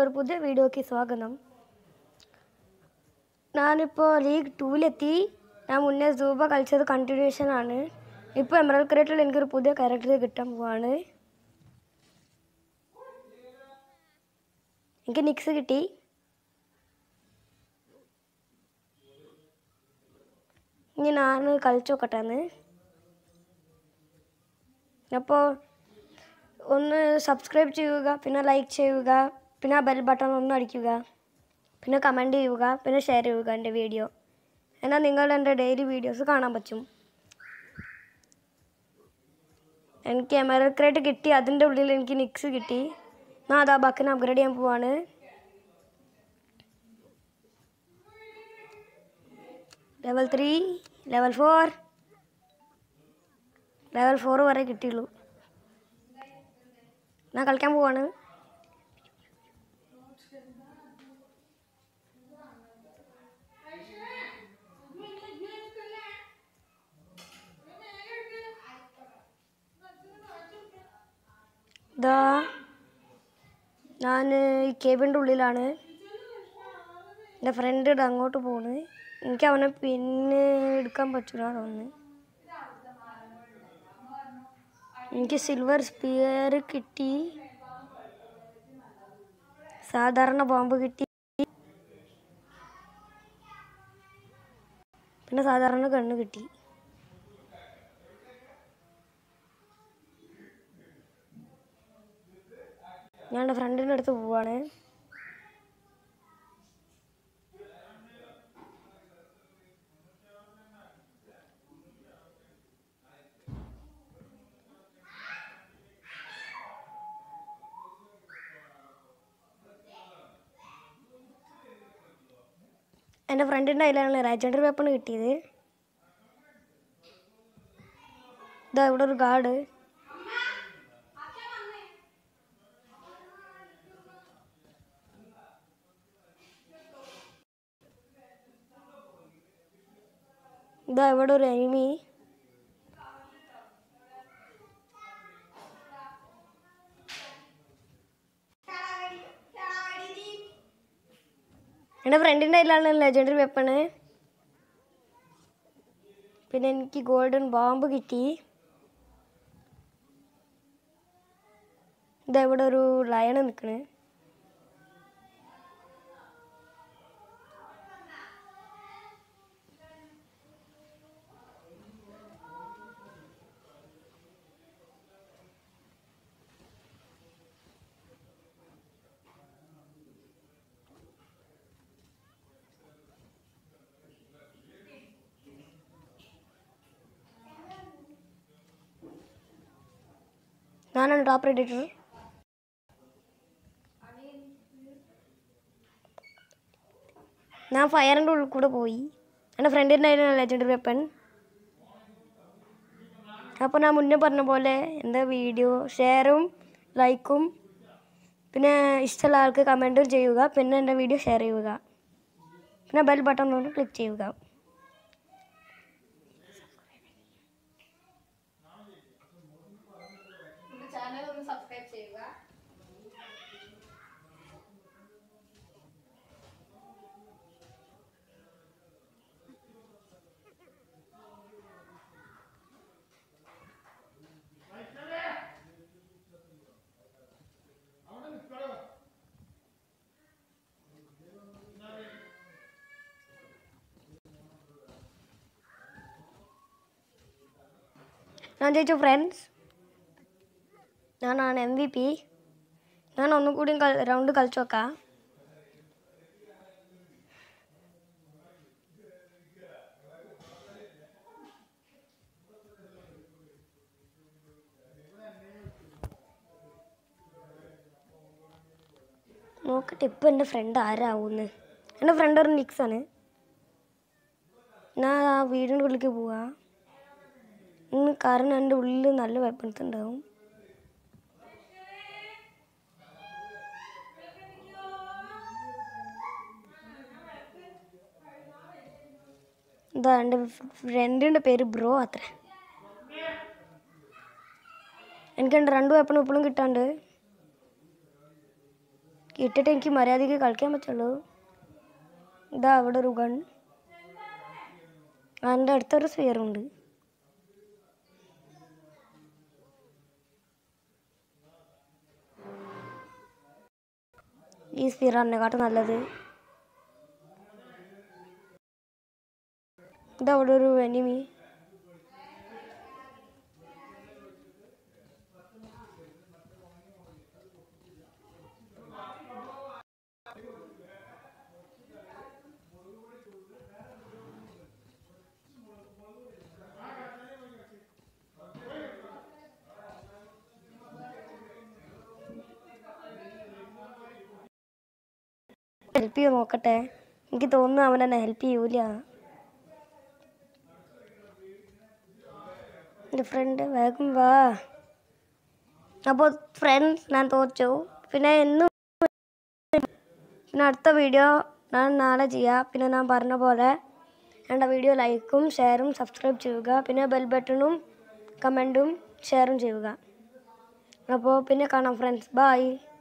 ഒരു പുതിയ വീഡിയോക്ക് സ്വാഗതം ഞാനിപ്പോൾ ലീഗ് ടൂവിലെത്തി ഞാൻ മുന്നേ സൂബ കളിച്ചത് കണ്ടിന്യൂഷൻ ആണ് ഇപ്പോൾ എമറൽ ക്രേറ്റിൽ എനിക്കൊരു പുതിയ ക്യാരക്ടർ കിട്ടാൻ പോവാണ് എനിക്ക് നിക്സ് കിട്ടി ഇനി ഞാൻ കളിച്ചു നോക്കട്ടെ എന്ന് അപ്പോൾ ഒന്ന് സബ്സ്ക്രൈബ് ചെയ്യുക പിന്നെ ലൈക്ക് ചെയ്യുക പിന്നെ ആ ബെൽ ബട്ടൺ ഒന്ന് അടിക്കുക പിന്നെ കമൻറ്റ് ചെയ്യുക പിന്നെ ഷെയർ ചെയ്യുക എൻ്റെ വീഡിയോ എന്നാൽ നിങ്ങൾ എൻ്റെ ഡെയിലി വീഡിയോസ് കാണാൻ പറ്റും എനിക്ക് എമറൽ ക്രേറ്റ് കിട്ടി അതിൻ്റെ ഉള്ളിൽ എനിക്ക് നിക്സ് കിട്ടി ഞാൻ അതാ ബക്കിനെ അപ്ഗ്രേഡ് ചെയ്യാൻ പോവാണ് level three level four level four വരെ കിട്ടിയുള്ളൂ ഞാൻ കളിക്കാൻ പോവാണ് ഇതാ ഞാൻ ഈ കേബിൻ്റെ ഉള്ളിലാണ് എൻ്റെ ഫ്രണ്ട് ഇവിടെ അങ്ങോട്ട് പോണ് എനിക്ക് അവനെ പിന്നെ എടുക്കാൻ പറ്റൂല തോന്നുന്നു എനിക്ക് സിൽവർ സ്പിയർ കിട്ടി സാധാരണ ബോംബ് കിട്ടി പിന്നെ സാധാരണ കണ്ണ് കിട്ടി ഞാൻ എൻ്റെ ഫ്രണ്ടിൻ്റെ അടുത്ത് പോവാണ് എൻ്റെ ഫ്രണ്ടിൻ്റെ കയ്യിലാണ് രാജേന്ദ്ര വെപ്പൺ കിട്ടിയത് ഇതാ ഇവിടെ ഒരു ഗാർഡ് ഇതാ ഇവിടെ ഒരു എനിമി എൻ്റെ ഫ്രണ്ടിൻ്റെ കയ്യിലാണ് ലെജൻഡറി വെപ്പണ് പിന്നെ എനിക്ക് ഗോൾഡൻ ബോംബ് കിട്ടി ഇതാ ഇവിടെ ഒരു ലയൺ നിൽക്കണ് ഞാനാണ് ടോപ്പ് എഡിറ്റർ ഞാൻ ഫയറിൻ്റെ ഉള്ളിൽ കൂടെ പോയി എൻ്റെ ഫ്രണ്ടിൻ്റെ കയ്യിലാണ് ലെജൻഡറി വെപ്പൺ അപ്പോൾ ഞാൻ മുന്നേ പറഞ്ഞ പോലെ എൻ്റെ വീഡിയോ ഷെയറും ലൈക്കും പിന്നെ ഇഷ്ടമുള്ള ആൾക്ക് കമൻറ്റും ചെയ്യുക പിന്നെ എൻ്റെ വീഡിയോ ഷെയർ ചെയ്യുക പിന്നെ ബെൽ ബട്ടൺ കൊണ്ട് ക്ലിക്ക് ചെയ്യുക ചാനൽ ഒന്ന് സബ്സ്ക്രൈബ് ചെയ്യുക ഞാൻ ചോദിച്ചു ഫ്രണ്ട്സ് ഞാനാണ് എം വി പി ഞാൻ ഒന്നും കൂടി റൗണ്ട് കളിച്ചു നോക്കാം നോക്കട്ടെ ഇപ്പം എൻ്റെ ഫ്രണ്ട് ആരാവുന്ന് എൻ്റെ ഫ്രണ്ട് ഒരു നിക്സ് ആണ് ഞാൻ ആ വീടിൻ്റെ ഉള്ളിലേക്ക് പോവാ ഇന്ന് കാരണം എൻ്റെ ഉള്ളിൽ നല്ല വെപ്പൺസ് ഉണ്ടാവും ഇതാ എൻ്റെ ഫ്രണ്ടിൻ്റെ പേര് ബ്രോ അത്ര എനിക്ക് എൻ്റെ രണ്ട് വെപ്പൺ ഇപ്പോഴും കിട്ടാണ്ട് ഇട്ടിട്ട് എനിക്ക് മര്യാദയ്ക്ക് കളിക്കാൻ പറ്റുള്ളൂ ഇതാ അവിടെ ഒരു ഗൺ അതിൻ്റെ അടുത്തൊരു സ്ഫിയറുണ്ട് ഈ സ്ഫിയർ എന്നെക്കാട്ടും നല്ലത് ഇതവിടെ ഒരു എനിമി ഹെൽപ്പ് ചെയ്ത് നോക്കട്ടെ എനിക്ക് തോന്നുന്നു അവൻ എന്നെ ഹെൽപ്പ് ചെയ്യൂല എൻ്റെ ഫ്രണ്ട് വേഗം വാ അപ്പോൾ ഫ്രണ്ട്സ് ഞാൻ തോറ്റു പിന്നെ എന്നും പിന്നെ അടുത്ത വീഡിയോ ഞാൻ നാളെ ചെയ്യാം പിന്നെ ഞാൻ പറഞ്ഞ പോലെ എൻ്റെ വീഡിയോ ലൈക്കും ഷെയറും സബ്സ്ക്രൈബ് ചെയ്യുക പിന്നെ ബെൽ ബട്ടണും കമൻറ്റും ഷെയറും ചെയ്യുക അപ്പോൾ പിന്നെ കാണാം ഫ്രണ്ട്സ് ബൈ